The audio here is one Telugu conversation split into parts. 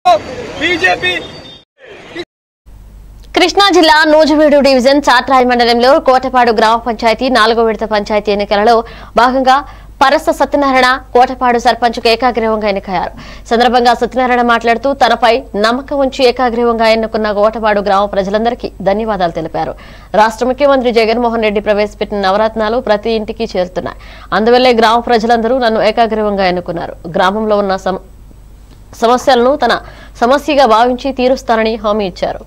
బీజేపీ కృష్ణా జిల్లా నూజివీడు డివిజన్ చాట్రాయి మండలంలో కోటపాడు గ్రామ పంచాయతీ నాలుగో విడత పంచాయతీ ఎన్నికలలో భాగంగా పరస సత్యనారాయణ కోటపాడు సర్పంచ్కు ఏకాగ్రీవంగా ఎన్నికయ్యారు సందర్భంగా సత్యనారాయణ మాట్లాడుతూ తనపై నమ్మకం ఉంచి ఏకాగ్రీవంగా ఎన్నుకున్న కోటపాడు గ్రామ ప్రజలందరికీ ధన్యవాదాలు తెలిపారు రాష్ట్ర ముఖ్యమంత్రి జగన్మోహన్ రెడ్డి ప్రవేశపెట్టిన నవరత్నాలు ప్రతి ఇంటికి చేరుతున్నాయి అందువల్లే గ్రామ ప్రజలందరూ నన్ను ఏకాగ్రీవంగా ఎన్నుకున్నారు గ్రామంలో ఉన్న సమ- సమస్యలను తన సమస్యగా భావించి తీరుస్తానని హామీ ఇచ్చారు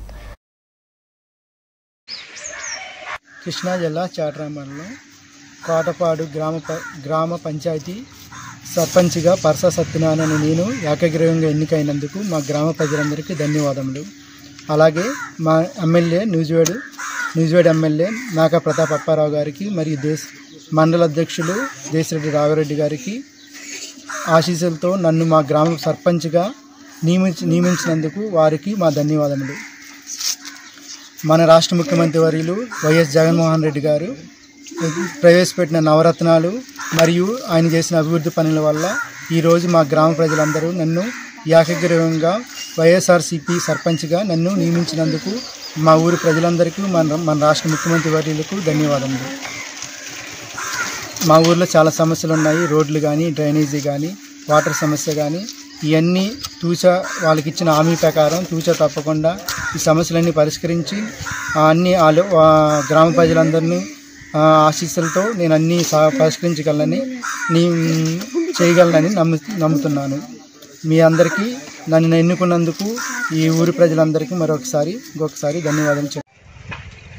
కృష్ణా జిల్లా చాట్రా మండలం కోటపాడు గ్రామ ప- గ్రామ పంచాయతీ సర్పంచ్గా పరస సత్యనారాయణ నేను ఏకగ్రీవంగా ఎన్నికైనందుకు మా గ్రామ ప్రజలందరికీ ధన్యవాదములు అలాగే మా ఎమ్మెల్యే న్యూజివేడు న్యూజివేడ్ ఎమ్మెల్యే నాకా ప్రతాప్ అప్పారావు గారికి మరియు దేశ మండల అధ్యక్షులు దేశరెడ్డి రాఘవరెడ్డి గారికి ఆశీస్సులతో నన్ను మా గ్రామ సర్పంచ్గా నియమించి నియమించినందుకు వారికి మా ధన్యవాదములు మన రాష్ట్ర ముఖ్యమంత్రి వర్యులు వైఎస్ జగన్మోహన్ రెడ్డి గారు ప్రవేశపెట్టిన నవరత్నాలు మరియు ఆయన చేసిన అభివృద్ధి పనుల వల్ల ఈరోజు మా గ్రామ ప్రజలందరూ నన్ను ఏకగ్రీవంగా వైఎస్ఆర్సీపీ సర్పంచ్గా నన్ను నియమించినందుకు మా ఊరి ప్రజలందరికీ మన మన రాష్ట్ర ముఖ్యమంత్రి వర్యులకు ధన్యవాదములు మా ఊర్లో చాలా సమస్యలు ఉన్నాయి రోడ్లు కానీ డ్రైనేజీ కానీ వాటర్ సమస్య కానీ ఇవన్నీ తూచా వాళ్ళకి ఇచ్చిన హామీ ప్రకారం తూచా తప్పకుండా ఈ సమస్యలన్నీ పరిష్కరించి ఆ అన్ని ఆలో ఆ గ్రామ ప్రజలందరినీ ఆ ఆశీస్సులతో నేను అన్నీ సా పరిష్కరించగలనని నీ చేయగలనని నమ్ము నమ్ముతున్నాను మీ అందరికీ నన్ను ఎన్నుకున్నందుకు ఈ ఊరి ప్రజలందరికీ మరొకసారి ఇంకొకసారి ధన్యవాదాలు చెప్తున్నాను